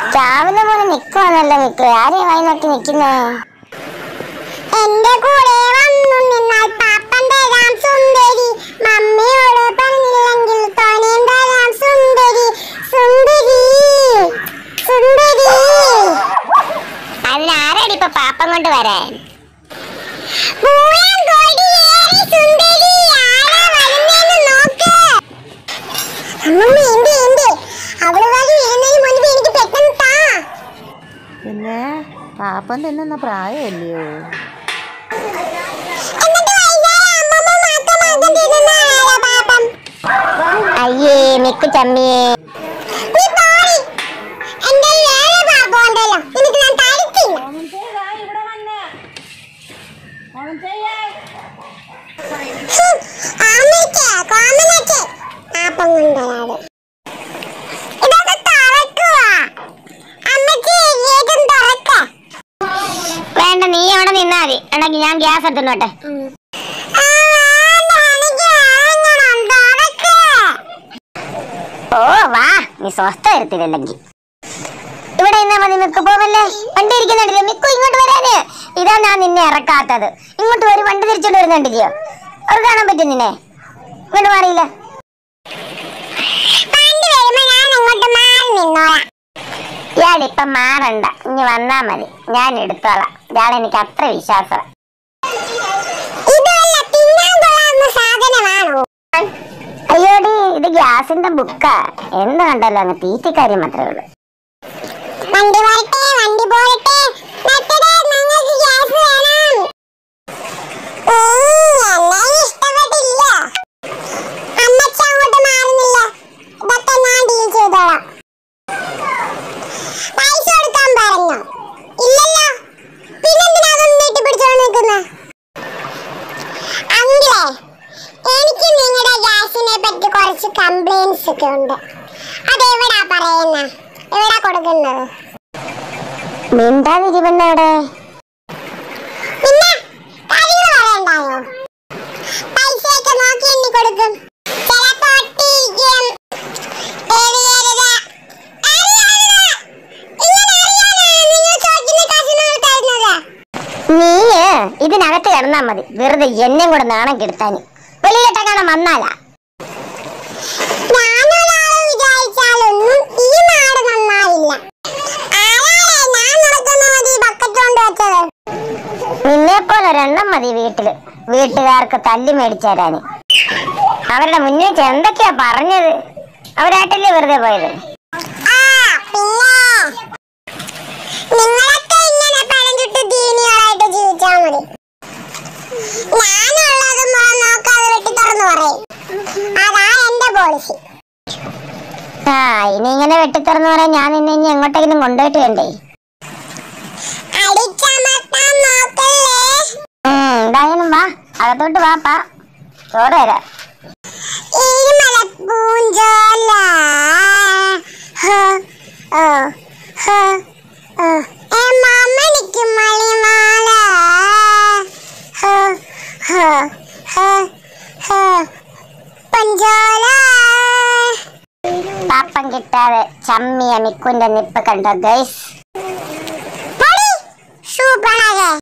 രാവിലെ പോലെ നിക്കുവാണല്ലോ മിക്കു ആരെയും വായി നോക്കി നിക്കുന്നേ എന്റെ കൂടെ വന്നു നിന്നാൽ പാപ്പൻ തരാം സുന്ദരി മമ്മിയോട് പറഞ്ഞില്ലെങ്കിൽ തോനെയും തരാം സുന്ദരി സുന്ദരി സുന്ദരി അതിനാരടി ഇപ്പൊ പാപ്പം കൊണ്ട് വരാൻ പൂരം കൊടിയേറി സുന്ദരി ആരാ വരുന്നേന്ന് നോക്ക് അമ്മമ്മ എന്റെ എന്റെ അവള് വഴി വരുന്നതിന് മുൻപ് എനിക്ക് പെട്ടെന്ന് താ പിന്നെ പാപ്പം തിന്നുന്ന പ്രായമല്ലയോ എന്നിട്ട് വൈകുന്നേരം അമ്മമ്മ മാത്രം മാത്രം തിന്നുന്ന ആരാ പാപ്പം അയ്യേ മിക്കു ചമ്മിയേ നീ പോടി എന്റെ വേറെ പാപ്പം ഉണ്ടല്ലോ നിനക്ക് ഞാൻ തരത്തില്ല ഹും, അമ്മയ്ക്ക് കോമനയ്ക്ക് പാപ്പം കൊണ്ടുവരാതെ ഇതൊക്കെ തുറക്കുവാ അമ്മയ്ക്ക് ഏതും തുറക്ക വേണ്ട നീ അവിടെ നിന്നാ മതി ഉണ്ടെങ്കിൽ ഞാൻ ഗ്യാസ് എടുത്തോട്ടെ ആ, വേണ്ട, എനിക്ക് വാങ്ങണം, തുറക്ക്. ഓ വാ നീ സ്വസ്ഥ വരത്തില്ലെങ്കിൽ ഇവിടെ നിന്നാ മതി മിക്കു പോവല്ലേ വണ്ടി ഇരിക്കുന്നുണ്ടല്ലോ മിക്കു ഇങ്ങോട്ട് വരാന് ഇതാ ഞാൻ നിന്നെ ഇറക്കാത്തത് ഇങ്ങോട്ട് ഒരു വണ്ടി തിരിച്ചോണ്ട് വരുന്നുണ്ടല്ലോ അവർ കാണാൻ പറ്റും നിന്നെ ഇങ്ങോട്ട് മാറിയില്ല വണ്ടി വരുമ്പോ ഞാൻ അങ്ങോട്ട് മാറി നിന്നോളാം ഇയാളിപ്പം മാറണ്ട ഇനി വന്നാ മതി ഞാൻ എടുത്തോളാം ഇയാൾ എനിക്ക് അത്ര വിശ്വാസം ഇതല്ല തിന്നാൻ കൊള്ളാവുന്ന സാധനമാണോ അയ്യോടി ഇത് ഗ്യാസിന്റെ ബുക്കാ എന്ത് കണ്ടല്ലോ അങ്ങ് തീറ്റിക്കാര്യം മാത്രമേ ഉള്ളൂ വണ്ടി വരട്ടെ വണ്ടി പോരട്ടെ നിർത്തടേ ഞങ്ങൾക്ക് ഗ്യാസ് വേണം ഉം, എന്നെ ഇഷ്ടപ്പെട്ടില്ല അമ്മച്ച അങ്ങോട്ട് മാറുന്നില്ല ഇതൊക്കെ ഞാൻ ഡീൽ ചെയ്തോളാം പൈസ കൊടുക്കാൻ പറഞ്ഞോ ഇല്ലല്ലോ പിന്നെന്തിനാ അതൊന്നും നീട്ടി പിടിച്ചോണ്ട് നിൽക്കുന്നത് അങ്കിളെ എനിക്ക് നിങ്ങളുടെ ഗ്യാസിനെ പറ്റി കുറച്ച് കംപ്ലൈൻസ് ഒക്കെ ഉണ്ട് അതെവിടാ പറയുന്ന എവിടാ കൊടുക്കുന്നത് മിണ്ടാതിരിപ്പണ്ണവിടെ പിന്നെ കാര്യങ്ങൾ പറയണ്ടായോ പൈസയൊക്കെ നോക്കി എണ്ണി കൊടുക്കും ചിലപ്പോ ഒട്ടിയിരിക്കും എറിയരുത്. അറിയാതെ. ഇങ്ങനെ അറിയാനാണ് നിങ്ങൾ ചോദിക്കുന്ന കാശ് നമ്മൾ തരുന്നത് നീ ഇതിനകത്ത് കിടന്നാ മതി വെറുതെ എന്നെ കൂടെ നാണം കെടുത്താന് വെളിയിലിട്ടെങ്ങാനും വന്നാലാ ഞാനൊരാള് വിചാരിച്ചാലൊന്നും ഈ നാട് നന്നാവില്ല ആരാളെ ഞാൻ നടക്കുന്ന മതി ബക്കറ്റ് കൊണ്ട് വെച്ചത് നിന്നെ പോലെ ഒരെണ്ണം മതി വീട്ടില് വീട്ടുകാർക്ക് തല്ലി മേടിച്ചു തരാന് അവരുടെ മുന്നിൽ വെച്ച് എന്തൊക്കെയാ പറഞ്ഞത് അവരായിട്ടല്ലേ വെറുതെ പോയത് ആ പിന്നെ നിങ്ങളൊക്കെ ഇങ്ങനെ പഴം ചുട്ട് ദീനികളായിട്ട് ജീവിച്ചാ മതി ഞാനുള്ളത് മുഖം നോക്കാതെ വെട്ടി തുറന്നു പറയും അതാ എന്റെ പോളിസി ആ ഇനി ഇങ്ങനെ വെട്ടിത്തുറന്ന് പറയാൻ ഞാൻ നിന്നെ ഇനി എങ്ങോട്ടെങ്കിലും കൊണ്ടുപോയിട്ട് വേണ്ടേ അടിച്ചമർത്താൻ നോക്കല്ലേ ഉം, എന്തായാലും വാ അകത്തോട്ട് വാപ്പാ ചോറ് തരാം ഇരുമല പൂഞ്ചോല ഹ, ഓ, ഹ, ഓ. ഏ മാമണിക്ക് മണിമാല ഹ, ഹ, ഹ, ഹ. പഞ്ചോല പാപ്പം കിട്ടാതെ ചമ്മിയ മിക്കുന്റെ നിപ്പ് കണ്ടോ ഗൈസ്